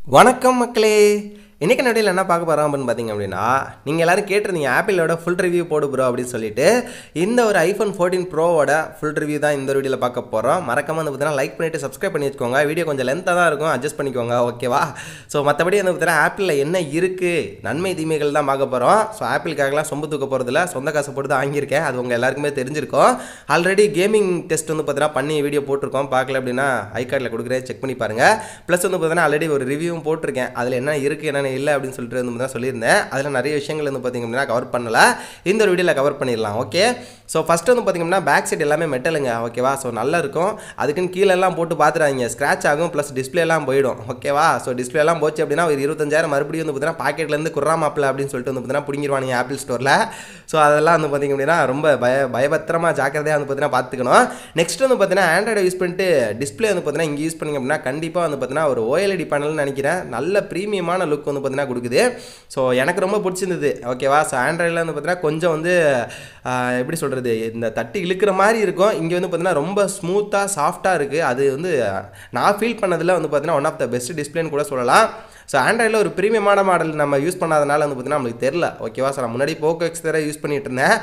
வணக்கம் மக்களே இன்றைக்கி நடையில் என்ன பார்க்க போகிறோம் அப்படின்னு பார்த்தீங்க அப்படின்னா நீங்கள் எல்லாரும் கேட்டிருந்தீங்க ஆப்பிளோட ஃபுல் ரிவ்யூ போடு ப்ரோ அப்படின்னு சொல்லிட்டு இந்த ஒரு ஐஃபோன் ஃபோர்டீன் ப்ரோவோட ஃபுல் ரிவ்யூ தான் இந்த வீடியோவில் பார்க்க போகிறோம் மறக்காம வந்து பார்த்தீங்கன்னா லைக் பண்ணிவிட்டு சப்ஸ்கிரைப் பண்ணி வச்சுக்கோங்க வீடியோ கொஞ்சம் லென்த்தாக தான் இருக்கும் அட்ஜஸ்ட் பண்ணிக்கோங்க ஓகேவா ஸோ மற்றபடி வந்து பார்த்தீங்கன்னா ஆப்பிளில் என்ன இருக்குது நன்மை தீமைகள் தான் பார்க்க போகிறோம் ஸோ ஆப்பிளுக்காகலாம் சொம்பு தூக்க போகிறதுல சொந்த காசு போட்டு தான் வாங்கியிருக்கேன் அது உங்கள் எல்லாருக்குமே தெரிஞ்சிருக்கும் ஆல்ரெடி கேமிங் டெஸ்ட் வந்து பார்த்தீங்கன்னா பண்ணி வீடியோ போட்டிருக்கோம் பார்க்கல அப்படின்னா ஐ கார்டில் கொடுக்குறேன் செக் பண்ணி பாருங்கள் ப்ளஸ் வந்து பார்த்தீங்கன்னா ஆல்ரெடி ஒரு ரிவ்யூவும் போட்டிருக்கேன் அதில் என்ன இருக்குது என்னென்ன இல்லை அப்படின்னு சொல்லிட்டு வந்து தான் சொல்லியிருந்தேன் அதில் நிறைய விஷயங்கள் வந்து பார்த்திங்க அப்படின்னா கவர் பண்ணல இந்த ஒரு வீடியோவில் கவர் பண்ணிடலாம் ஓகே ஸோ ஃபஸ்ட்டு வந்து பார்த்திங்கன்னா பேக் சைடு எல்லாமே மெட்டலுங்க ஓகேவா ஸோ நல்லா இருக்கும் அதுக்குன்னு கீழெல்லாம் போட்டு பார்த்துறாங்க ஸ்க்ராட்ச் ஆகும் ப்ளஸ் டிஸ்பிளேலாம் போயிடும் ஓகேவா ஸோ டிஸ்பிளேலாம் போச்சு அப்படின்னா ஒரு இருபத்தஞ்சாயிரம் மறுபடியும் வந்து பார்த்தீங்கன்னா பாக்கெட்லேருந்து குர்ராமாப்பில் அப்படின்னு சொல்லிட்டு வந்து பார்த்தீங்கன்னா பிடிங்கிருவானுங்க ஆப்பிள் ஸ்டோரில் ஸோ அதெல்லாம் வந்து பார்த்திங்க அப்படின்னா ரொம்ப பய பயபத்திரமாக ஜாக்கிரதையாக வந்து பார்த்தீங்கன்னா பார்த்துக்கணும் நெக்ஸ்ட் வந்து பார்த்தீங்கன்னா ஆண்ட்ராய்டு யூஸ் பண்ணிட்டு டிஸ்பிளே வந்து பார்த்தீங்கன்னா இங்கே யூஸ் பண்ணிங்க அப்படின்னா கண்டிப்பாக வந்து பார்த்தீங்கன்னா ஒரு ஓஎல்இடி பேனல்னு நினைக்கிறேன் நல்ல ப்ரீமியமான லுக் வந்து பார்த்தீங்கன்னா கொடுக்குது ஸோ எனக்கு ரொம்ப பிடிச்சிருந்தது ஓகேவா ஸோ ஆண்ட்ராய்டில் வந்து பார்த்தீங்கன்னா கொஞ்சம் வந்து ஆஹ், எப்படி சொல்கிறது இந்த தட்டி இழுக்கிற மாதிரி இருக்கும் இங்கே வந்து பார்த்தீங்கன்னா ரொம்ப ஸ்மூத்தாக சாஃப்டாக இருக்குது அது வந்து நான் ஃபீல் பண்ணதில் வந்து பார்த்தீங்கன்னா ஒன் ஆஃப் த பெஸ்ட் டிஸ்பிளேன்னு கூட சொல்லலாம் ஸோ ஆண்ட்ராய்டில் ஒரு ப்ரீமியமான மாடல் நம்ம யூஸ் பண்ணாதனால வந்து பார்த்தீங்கன்னா நம்மளுக்கு தெரில ஓகேவா ஸோ நான் முன்னாடி போக்கோ எக்ஸ் தர யூஸ் பண்ணிட்டு இருந்தேன்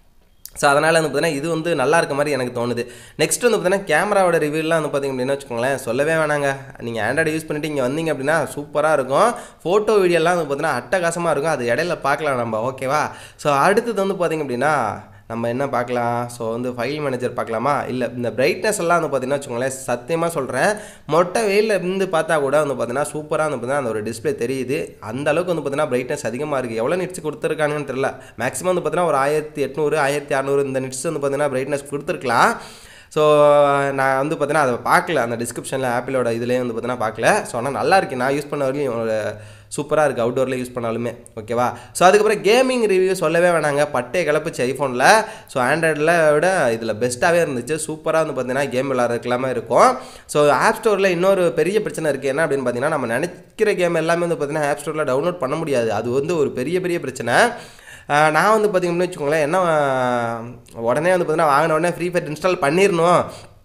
ஸோ அதனால் வந்து பார்த்தீங்கன்னா இது வந்து நல்லா இருக்க மாதிரி எனக்கு தோணுது நெக்ஸ்ட் வந்து பார்த்தீங்கன்னா கேமராவோட ரிவ்யூலாம் வந்து பார்த்தீங்க அப்படின்னா வச்சுக்கோங்களேன் சொல்லவே வேணாங்க நீங்கள் ஆண்ட்ராய்டு யூஸ் பண்ணிட்டு இங்கே வந்தீங்க அப்படின்னா சூப்பராக இருக்கும் ஃபோட்டோ வீடியோலாம் வந்து பார்த்தீங்கன்னா அட்டகாசமாக இருக்கும் அது இடையில பார்க்கலாம் நம்ம ஓகேவா ஸோ அடுத்தது வந்து பார்த்தீங்க அப்படின்னா நம்ம என்ன பார்க்கலாம் ஸோ வந்து ஃபைல் மேனேஜர் பார்க்கலாமா இல்லை இந்த பிரைட்னஸ் எல்லாம் வந்து பார்த்தீங்கன்னா வச்சுக்கோங்களேன் சத்தியமாக சொல்கிறேன் மொட்டை வெயிலில் இருந்து பார்த்தா கூட வந்து பார்த்தீங்கன்னா சூப்பராக வந்து பார்த்தீங்கன்னா அந்த ஒரு டிஸ்பிளே தெரியுது அந்த அளவுக்கு வந்து பார்த்தீங்கன்னா பிரைட்னஸ் அதிகமாக இருக்குது எவ்வளோ நிட்ஸ் கொடுத்துருக்காங்கன்னு தெரியல மேக்ஸிமம் வந்து பார்த்தீங்கன்னா ஒரு ஆயிரத்தி எட்நூறு ஆயிரத்தி அறநூறு இந்த நிட்ஸ் வந்து பார்த்தீங்கன்னா பிரைட்னஸ் கொடுத்துருக்கலாம் ஸோ நான் வந்து பார்த்தீங்கன்னா அதை பார்க்கல அந்த டிஸ்கிரிப்ஷனில் ஆப்பிளோட இதுலேயே வந்து பார்த்தீங்கன்னா பார்க்கல ஸோ ஆனால் நல்லா இருக்கு நான் யூஸ் பண்ண வரைக்கும் சூப்பராக இருக்குது அவுட்டோரில் யூஸ் பண்ணாலுமே ஓகேவா ஸோ அதுக்கப்புறம் கேமிங் ரிவ்யூ சொல்லவே வேணாங்க பட்டே கிளப்புச்சு ஐஃபோனில் ஸோ ஆண்ட்ராய்டில் விட இதில் பெஸ்ட்டாகவே இருந்துச்சு சூப்பராக வந்து பார்த்தீங்கன்னா கேம் விளாட்றதுக்கெல்லாமே இருக்கும் ஸோ ஆப் ஸ்டோரில் இன்னொரு பெரிய பிரச்சனை இருக்குது என்ன அப்படின்னு பார்த்தீங்கன்னா நம்ம நினைக்கிற கேம் எல்லாமே வந்து பார்த்தீங்கன்னா ஆப் ஸ்டோரில் டவுன்லோட் பண்ண முடியாது அது வந்து ஒரு பெரிய பெரிய பிரச்சனை ஆஹ் நான் வந்து பார்த்தீங்கன்னு வச்சுக்கோங்களேன் என்ன ஆஹ் உடனே வந்து பார்த்தீங்கன்னா வாங்கின உடனே ஃப்ரீ ஃபயர் இன்ஸ்டால் பண்ணிடணும்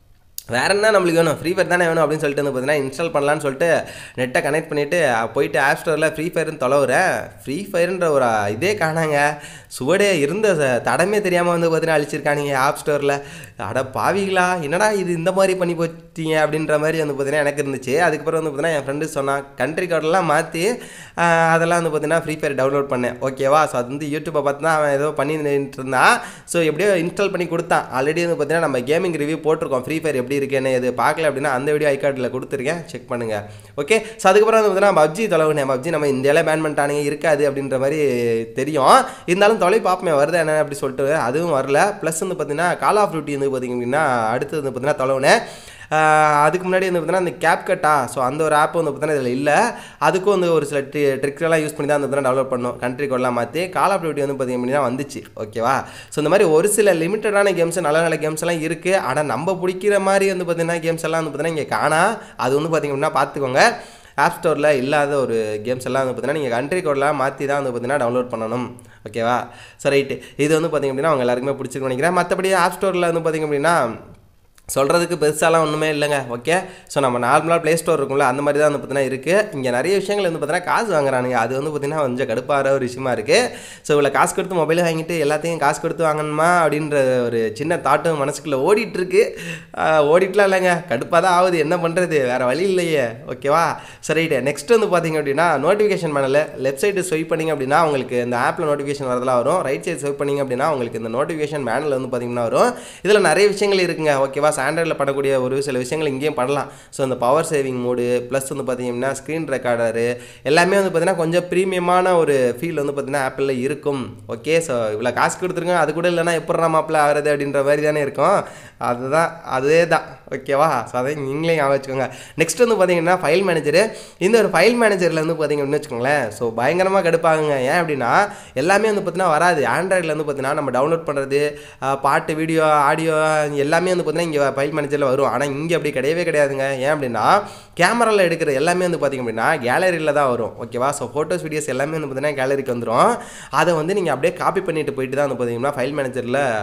வேற என்ன நம்மளுக்கு வேணும் ஃப்ரீ ஃபயர் தானே வேணும் அப்படின்னு சொல்லிட்டு வந்து பார்த்தீங்கன்னா இன்ஸ்டால் பண்ணலான்னு சொல்லிட்டு நெட்டை கனெக்ட் பண்ணிவிட்டு போயிட்டு ஆப் ஸ்டோரில் ஃப்ரீ ஃபயர்னு தொலைவுறேன் ஃப்ரீ ஃபயர்ன்ற ஒரு இதே காணாங்க சுவடே இருந்த ச- தடமே தெரியாமல் வந்து பார்த்தீங்கன்னா அழிச்சிருக்கானுங்க ஆப் ஸ்டோரில் அட பாவிங்களா என்னடா இது இந்த மாதிரி பண்ணி போட்டீங்க அப்படின்ற மாதிரி வந்து பார்த்தீங்கன்னா எனக்கு இருந்துச்சு அதுக்கப்புறம் வந்து பார்த்தீங்கன்னா என் ஃப்ரெண்டு சொன்னான் கண்ட்ரி கார்டெல்லாம் மாற்றி அதெல்லாம் வந்து பார்த்தீங்கன்னா ஃப்ரீ ஃபயர் டவுன்லோட் பண்ணேன் ஓகேவா ஸோ அது வந்து யூடியூப்பை பார்த்து தான் அவன் ஏதோ பண்ணிட்டு இருந்தான் ஸோ எப்படியோ இன்ஸ்டால் பண்ணி கொடுத்தான் ஆல்ரெடி வந்து பார்த்தீங்கன்னா நம்ம கேமிங் ரிவ்யூ போட்டிருக்கோம் ஃப்ரீ ஃபயர் எப்படி இருக்குன்னு இது பார்க்கல அப்படின்னா அந்த வீடியோ ஐ கார்டில் கொடுத்துருக்கேன் செக் பண்ணுங்கள் ஓகே ஸோ அதுக்கப்புறம் வந்து பார்த்தீங்கன்னா பப்ஜி தொலைவுனேன் பப்ஜி நம்ம இந்தியாவில் பேன் பண்ணிட்டானுங்க இருக்காது அப்படின்ற மாதிரி தெரியும் இருந்தாலும் தொலை பார்ப்போமே வருதா என்ன அப்படி சொல்லிட்டு அதுவும் வரல ப்ளஸ் வந்து பார்த்தீங்கன்னா கால் ஆஃப் டியூட்டி வந்து பார்த்தீங்க அப்படின்னா அடுத்து வந்து பார்த்தீங்கன்னா தொலைவுனேன் ஆஹ் அதுக்கு முன்னாடி வந்து பார்த்தீங்கன்னா அந்த கேப் கட்டா ஸோ அந்த ஒரு ஆப் வந்து பார்த்தீங்கன்னா இதில் இல்லை அதுக்கும் வந்து ஒரு சில ட்ரி ட்ரிக்ஸ்லாம் யூஸ் பண்ணி தான் வந்து பார்த்தீங்கன்னா டெவலப் பண்ணோம் கண்ட்ரி கோடெலாம் மாற்றி கால் ஆஃப் டியூட்டி வந்து பார்த்தீங்க அப்படின்னா வந்துச்சு ஓகேவா ஸோ இந்த மாதிரி ஒரு சில லிமிட்டடான கேம்ஸ் நல்ல நல்ல கேம்ஸ் எல்லாம் இருக்குது ஆனால் நம்ம பிடிக்கிற மாதிரி வந்து பார்த்தீங்கன்னா கேம்ஸ் எல்லாம் வந்து பார்த்தீங்கன்னா இங்கே காணா அது வந்து பார்த்தீங்க அப்படின்னா பார்த்துக்கோங்க ஆப் ஸ்டோரில் இல்லாத ஒரு கேம்ஸ் எல்லாம் வந்து பார்த்தீங்கன்னா நீங்கள் கண்ட்ரி கோடெலாம் மாற்றி தான் வந்து பார்த்தீங்கன்னா டவுன்லோட் பண்ணணும் ஓகேவா சரி ரைட்டு இது வந்து பார்த்தீங்க அப்படின்னா அவங்க எல்லாருக்குமே பிடிச்சிருக்குன்னு நினைக்கிறேன் மற்றபடி ஆப் ஸ்டோரில் வந்து பார்த்தீங்க அப்படின்னா சொல்கிறதுக்கு பெருசாலாம் ஒன்றுமே இல்லைங்க ஓகே ஸோ நம்ம நார்மலாக ப்ளே ஸ்டோர் இருக்கும்ல அந்த மாதிரி தான் வந்து பார்த்தீங்கன்னா இருக்குது இங்கே நிறைய விஷயங்கள் வந்து பார்த்தீங்கன்னா காசு வாங்குறானுங்க அது வந்து பார்த்தீங்கன்னா கொஞ்சம் கடுப்பாகிற ஒரு விஷயமா இருக்குது ஸோ இவ்வளோ காசு கொடுத்து மொபைல் வாங்கிட்டு எல்லாத்தையும் காசு கொடுத்து வாங்கணுமா அப்படின்ற ஒரு சின்ன தாட்டும் மனசுக்குள்ளே ஓடிட்டு இருக்கு ஆஹ் ஓடிட்டுலாம் இல்லைங்க கடுப்பாக தான் ஆகுது என்ன பண்ணுறது வேறு வழி இல்லையே ஓகேவா சரி ரைட்டு நெக்ஸ்ட் வந்து பார்த்தீங்க அப்படின்னா நோட்டிஃபிகேஷன் பண்ணல லெஃப்ட் சைடு ஸ்வைப் பண்ணிங்க அப்படின்னா உங்களுக்கு இந்த ஆப்பில் நோட்டிஃபிகேஷன் வரதெல்லாம் வரும் ரைட் சைடு ஸ்வைப் பண்ணிங்க அப்படின்னா உங்களுக்கு இந்த நோட்டிஃபிகேஷன் மேனில் வந்து பார்த்தீங்கன்னா வரும் இதில் நிறைய விஷயங்கள் இருக்குங்க ஓகேவா ஆண்ட்ராய்டில் பண்ணக்கூடிய ஒரு சில விஷயங்கள் இங்கேயும் பண்ணலாம் ஸோ இந்த பவர் சேவிங் மோடு ப்ளஸ் வந்து பார்த்தீங்கன்னா ஸ்க்ரீன் ரெக்கார்டரு எல்லாமே வந்து பார்த்தீங்கன்னா கொஞ்சம் ப்ரீமியமான ஒரு ஃபீல் வந்து பார்த்தீங்கன்னா ஆப்பிளில் இருக்கும் ஓகே ஸோ இவ்வளோ காசு கொடுத்துருங்க அது கூட இல்லைன்னா எப்படி நம்ம ஆப்பில் ஆகிறது அப்படின்ற மாதிரி தானே இருக்கும் அதுதான் அதே தான் ஓகேவா ஸோ அதை நீங்களே ஞாபகம் வச்சுக்கோங்க நெக்ஸ்ட் வந்து பார்த்தீங்கன்னா ஃபைல் மேனேஜரு இந்த ஒரு ஃபைல் மேனேஜரில் வந்து பார்த்தீங்க அப்படின்னு வச்சுக்கோங்களேன் ஸோ பயங்கரமாக கடுப்பாகுங்க ஏன் அப்படின்னா எல்லாமே வந்து பார்த்தீங்கன்னா வராது ஆண்ட்ராய்டில் வந்து பார்த்தீங்கன்னா நம்ம டவுன்லோட் பண்ணுறது பாட்டு வீடியோ ஆடியோ எல்லாமே வந்து பார்த்தீங்கன்னா இங்கே ஃபைல் மேனேஜரில் வரும் ஆனால் இங்கே அப்படி கிடையவே கிடையாதுங்க ஏன் அப்படின்னா கேமராவில் எடுக்கிற எல்லாமே வந்து பார்த்திங்க அப்படின்னா கேலரியில் தான் வரும் ஓகேவா ஸோ ஃபோட்டோஸ் வீடியோஸ் எல்லாமே வந்து பார்த்தீங்கன்னா கேலரிக்கு வந்துடும் அதை வந்து நீங்கள் அப்படியே காப்பி பண்ணிட்டு போயிட்டு தான் வந்து பார்த்தீங்கன்னா ஃபைல் மேனேஜரில்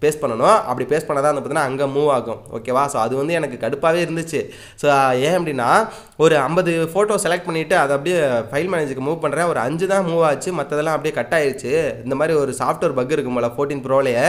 பேஸ்ட் பண்ணணும் அப்படி பேஸ்ட் பண்ணால் தான் வந்து பார்த்தீங்கன்னா அங்கே மூவ் ஆகும் ஓகேவா ஸோ அது வந்து எனக்கு கடுப்பாகவே இருந்துச்சு ஸோ ஏன் அப்படின்னா ஒரு ஐம்பது ஃபோட்டோ செலக்ட் பண்ணிவிட்டு அதை அப்படியே ஃபைல் மேனேஜருக்கு மூவ் பண்ணுறேன் ஒரு அஞ்சு தான் மூவ் ஆச்சு மற்றதெல்லாம் அப்படியே கட் ஆயிடுச்சு இந்த மாதிரி ஒரு சாஃப்ட்வேர் பக் இருக்கும் போல ஃபோர்டீன் ப்ரோலேயே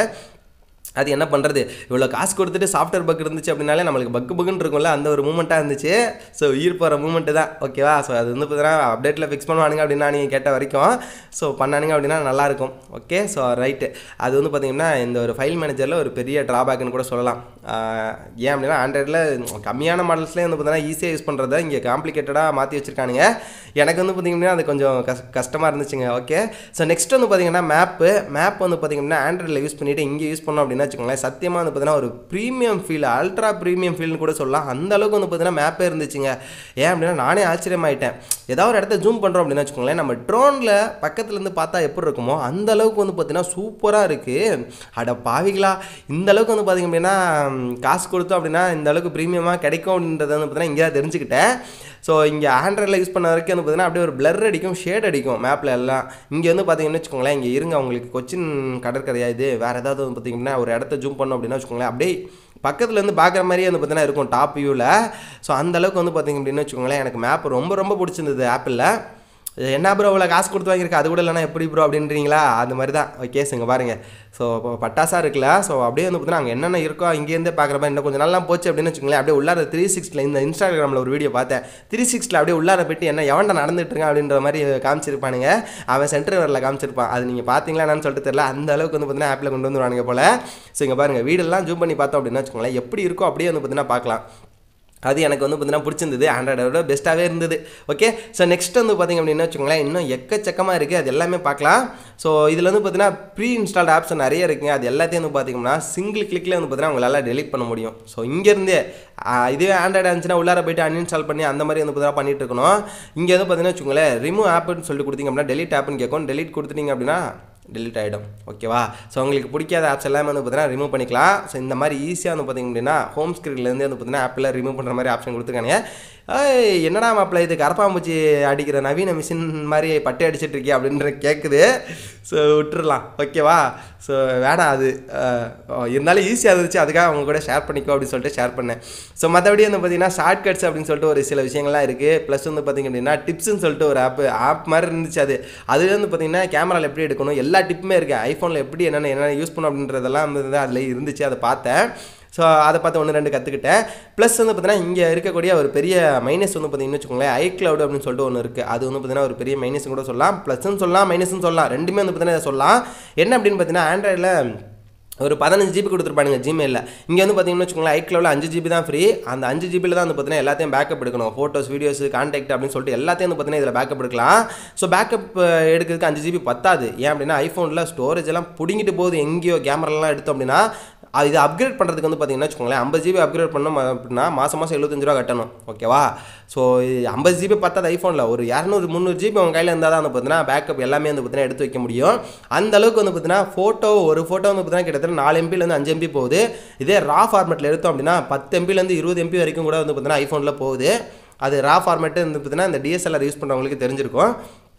அது என்ன பண்ணுறது இவ்வளோ காசு கொடுத்துட்டு சாஃப்ட்வேர் பக் இருந்துச்சு அப்படின்னாலே நம்மளுக்கு பக்கு பக்குன்னு இருக்கும்ல அந்த ஒரு மூமெண்ட்டாக இருந்துச்சு ஸோ உயிர் போகிற மூமெண்ட்டு தான் ஓகேவா ஸோ அது வந்து பார்த்தீங்கன்னா அப்டேட்டில் ஃபிக்ஸ் பண்ணுவானுங்க அப்படின்னா நீங்கள் கேட்ட வரைக்கும் ஸோ பண்ணானுங்க அப்படின்னா நல்லாயிருக்கும் ஓகே ஸோ ரைட்டு அது வந்து பார்த்திங்கன்னா இந்த ஒரு ஃபைல் மேனேஜரில் ஒரு பெரிய ட்ராபேக்னு கூட சொல்லலாம் ஆஹ் ஏன் அப்படின்னா ஆண்ட்ராய்டில் கம்மியான மாடல்ஸ்லேயே வந்து பார்த்தீங்கன்னா ஈஸியாக யூஸ் பண்ணுறத இங்கே காம்ப்ளிகேட்டடாக மாற்றி வச்சுருக்கானுங்க எனக்கு வந்து பார்த்திங்கன்னா அது கொஞ்சம் கஷ் கஷ்டமாக இருந்துச்சுங்க ஓகே ஸோ நெக்ஸ்ட் வந்து பார்த்திங்கன்னா மேப்பு மேப் வந்து பார்த்திங்கன்னா ஆண்ட்ராய்டில் யூஸ் பண்ணிவிட்டு இங்கே யூஸ் பண்ணோம் அப்படின்னா வச்சுக்கோங்களேன் சத்தியமாக வந்து பார்த்தீங்கன்னா ஒரு ப்ரீமியம் ஃபீல் அல்ட்ரா ப்ரீமியம் ஃபீல்னு கூட சொல்லலாம் அந்த அளவுக்கு வந்து பார்த்தீங்கன்னா மேப்பே இருந்துச்சுங்க ஏன் அப்படின்னா நானே ஆச்சரியமாயிட்டேன் ஏதாவது ஒரு இடத்த ஜூம் பண்ணுறோம் அப்படின்னு வச்சுக்கோங்களேன் நம்ம ட்ரோனில் பக்கத்துலேருந்து பார்த்தா எப்படி இருக்குமோ அந்த அளவுக்கு வந்து பார்த்தீங்கன்னா சூப்பராக இருக்குது அட பாவிகளா இந்த அளவுக்கு வந்து பார்த்திங்க அப்படின்னா ம், காசு கொடுத்தோம் அப்படின்னா இந்த அளவுக்கு ப்ரீமியமாக கிடைக்கும் அப்படின்றத வந்து பார்த்தீங்கன்னா இங்கே தான் தெரிஞ்சுக்கிட்டேன் ஸோ இங்கே ஆண்ட்ராய்டில் யூஸ் பண்ண வரைக்கும் வந்து பார்த்தீங்கன்னா அப்படியே ஒரு blur அடிக்கும் ஷேட் அடிக்கும் மேப்பில் எல்லாம் இங்கே வந்து பார்த்தீங்கன்னு வச்சுக்கோங்களேன் இங்கே இருங்க உங்களுக்கு கொச்சின் கடற்கரையா இது வேறு ஏதாவது வந்து பார்த்தீங்கன்னா ஒரு இடத்த ஜூம் பண்ணோம் அப்படின்னா வச்சுக்கோங்களேன் அப்படியே பக்கத்துல இருந்து பார்க்குற மாதிரியே வந்து பார்த்தீங்கன்னா இருக்கும் டாப் வியூவில் ஸோ அந்த அளவுக்கு வந்து பார்த்தீங்க அப்படின்னு வச்சுக்கோங்களேன் எனக்கு மேப் ரொம்ப ரொம்ப பிடிச்சிருந்தது ஆப்பிளில் என்ன ப்ரோ இவ்வளோ காசு கொடுத்து வாங்கியிருக்க அது கூட இல்லைனா எப்படி ப்ரோ அப்படின்றீங்களா அந்த மாதிரி தான் கேஸுங்க பாருங்கள் ஸோ இப்போ பட்டாசா இருக்குல்ல ஸோ அப்படியே வந்து பார்த்தீங்கன்னா அங்கே என்னென்ன இருக்கோ இங்கேருந்தே பார்க்குற மாதிரி இன்னும் கொஞ்சம் நல்லா போச்சு அப்படின்னு வச்சுக்கோங்களேன் அப்படியே உள்ளார த்ரீ சிக்ஸ்டில் இந்த இன்ஸ்டாகிராமில் ஒரு வீடியோ பார்த்தேன் த்ரீ சிக்ஸ்டில் அப்படியே உள்ளார போயிட்டு என்ன எவன்டா நடந்துட்டு இருக்கான் அப்படின்ற மாதிரி காமிச்சிருப்பானுங்க அவன் சென்டர் வரல காமிச்சிருப்பான் அது நீங்கள் பார்த்தீங்களா என்னன்னு சொல்லிட்டு தெரியல அந்த அளவுக்கு வந்து பார்த்தீங்கன்னா ஆப்பில் கொண்டு வந்துருவானுங்க போல ஸோ இங்கே பாருங்கள் வீடெல்லாம் ஜூம் பண்ணி பார்த்தோம் அப்படின்னா வச்சுக்கோங்களேன் எப்படி இருக்கோ அப்படியே வந்து பார்த்தீங்கன்னா பார்க்கலாம் அது எனக்கு வந்து பார்த்தீங்கன்னா பிடிச்சிருந்தது ஆண்ட்ராய்டோட பெஸ்ட்டாகவே இருந்தது ஓகே ஸோ நெக்ஸ்ட் வந்து பார்த்திங்க அப்படின்னா வச்சுக்கோங்களேன் இன்னும் எக்கச்சக்கமாக இருக்குது அது எல்லாமே பார்க்கலாம் ஸோ இதில் வந்து பார்த்தீங்கன்னா ப்ரீ இன்ஸ்டால்ட் ஆப்ஸ் நிறைய இருக்குங்க அது எல்லாத்தையும் வந்து பார்த்தீங்கன்னா சிங்கிள் கிளிக்கில் வந்து பார்த்தீங்கன்னா உங்களால் டெலிட் பண்ண முடியும் ஸோ இங்கேருந்தே இதுவே ஆண்ட்ராய்டு இருந்துச்சுன்னா உள்ளார போயிட்டு அன்இன்ஸ்டால் பண்ணி அந்த மாதிரி வந்து பார்த்தீங்கன்னா பண்ணிட்டு இருக்கணும் இங்கே வந்து பார்த்தீங்கன்னா வச்சுக்கோங்களேன் ரிமூவ் ஆப்னு சொல்லிட்டு கொடுத்தீங்க அப்படின்னா டெலிட் ஆப்னு கேட்கும் டெலிட் கொடுத்துட்டீங்க அப்படின்னா டெலிட் ஆகிடும் ஓகேவா ஸோ உங்களுக்கு பிடிக்காத ஆப்ஸ் எல்லாமே வந்து பார்த்தீங்கன்னா ரிமூவ் பண்ணிக்கலாம் ஸோ இந்த மாதிரி ஈஸியாக வந்து பார்த்தீங்க அப்படின்னா ஹோம் ஸ்க்ரீன்லேருந்து வந்து பார்த்தீங்கன்னா ஆப்பில் ரிமூவ் பண்ணுற மாதிரி ஆப்ஷன் கொடுத்துருக்காங்க ஏய் என்னடா மாப்பிள்ள இது கரப்பாம்பூச்சி அடிக்கிற நவீன மிஷின் மாதிரி பட்டை அடிச்சிட்டு இருக்கியா அப்படின்ற கேட்குது ஸோ விட்டுறலாம் ஓகேவா ஸோ வேணாம் அது அஹ், இருந்தாலும் ஈஸியாக இருந்துச்சு அதுக்காக அவங்க கூட ஷேர் பண்ணிக்கோ அப்படின்னு சொல்லிட்டு ஷேர் பண்ணேன் ஸோ மற்றபடி வந்து பார்த்தீங்கன்னா ஷார்ட்கட்ஸ் அப்படின்னு சொல்லிட்டு ஒரு சில விஷயங்கள்லாம் இருக்குது ப்ளஸ் வந்து பார்த்தீங்க அப்படின்னா டிப்ஸ்னு சொல்லிட்டு ஒரு ஆப் ஆப் மாதிரி இருந்துச்சு அது அது வந்து பார்த்தீங்கன்னா கேமராவில் எப்படி எடுக்கணும் எல்லா டிப்புமே இருக்குது ஐஃபோனில் எப்படி என்னென்ன என்னென்ன யூஸ் பண்ணணும் அப்படின்றதெல்லாம் வந்து அதில் இருந்துச்சு அதை பார்த்தேன் ஸோ அதை பார்த்து ஒன்று ரெண்டு கற்றுக்கிட்டேன் ப்ளஸ் வந்து பார்த்தீங்கன்னா இங்கே இருக்கக்கூடிய ஒரு பெரிய மைனஸ் வந்து பார்த்தீங்கன்னு வச்சுக்கோங்களேன் ஐ கிளவுட் அப்படின்னு சொல்லிட்டு ஒன்று இருக்குது அது வந்து பார்த்தீங்கன்னா ஒரு பெரிய மைனஸ் கூட சொல்லலாம் ப்ளஸ்ன்னு சொல்லலாம் மைனஸ்னு சொல்லலாம் ரெண்டுமே வந்து பார்த்தீங்கன்னா இதை சொல்லலாம் என்ன அப்படின்னு பார்த்தீங்கன்னா ஆண்ட்ராய்டில் ஒரு பதினஞ்சு ஜிபி கொடுத்துருப்பானுங்க ஜிமெயிலில் இங்கே வந்து பார்த்தீங்கன்னு வச்சுக்கோங்களேன் ஐக்ளவில் அஞ்சு ஜிபி தான் ஃப்ரீ அந்த அஞ்சு ஜிபியில் தான் வந்து பார்த்தீங்கன்னா எல்லாத்தையும் பேக்கப் எடுக்கணும் ஃபோட்டோஸ் வீடியோஸ் கான்டாக்ட் அப்படின்னு சொல்லிட்டு எல்லாத்தையும் வந்து பார்த்தீங்கன்னா இதில் பேக்கப் எடுக்கலாம் ஸோ பேக்கப் எடுக்கிறதுக்கு அஞ்சு ஜிபி பத்தாது ஏன் அப்படின்னா ஐஃபோனில் ஸ்டோரேஜ் எல்லாம் பிடிங்கிட்டு போகுது எங்கேயோ கேமராலாம் எடுத்தோம் அப்படின்னா அது இது அப்கிரேட் பண்ணுறதுக்கு வந்து பார்த்தீங்கன்னா வச்சுக்கோங்களேன் ஐம்பது ஜிபி அப்கிரேட் பண்ணோம் அப்படின்னா மாதம் மாதம் எழுபத்தஞ்சு ரூபா கட்டணும் ஓகேவா ஸோ ஐம்பது ஜிபி பத்தாது ஐஃபோனில் ஒரு இரநூறு முந்நூறு ஜிபி உங்கள் கையில் இருந்தால் தான் வந்து பார்த்தீங்கன்னா பேக்கப் எல்லாமே வந்து பார்த்தீங்கன்னா எடுத்து வைக்க முடியும் அந்த அளவுக்கு வந்து பார்த்தீங்கன்னா ஃபோட்டோ ஒரு ஃபோட்டோ வந்து பார்த்தீங்கன்னா கிட்டத்தட்ட நாலு எம்பிலேருந்து அஞ்சு எம்பி போகுது இதே ரா ஃபார்மேட்டில் எடுத்தோம் அப்படின்னா பத்து எம்பிலேருந்து இருபது எம்பி வரைக்கும் கூட வந்து பார்த்தீங்கன்னா ஐஃபோனில் போகுது அது ரா ஃபார்மேட்டு வந்து பார்த்தீங்கன்னா இந்த டிஎஸ்எல்ஆர் யூஸ் பண்ணுறவங்களுக்கு தெரிஞ்சிருக்கும்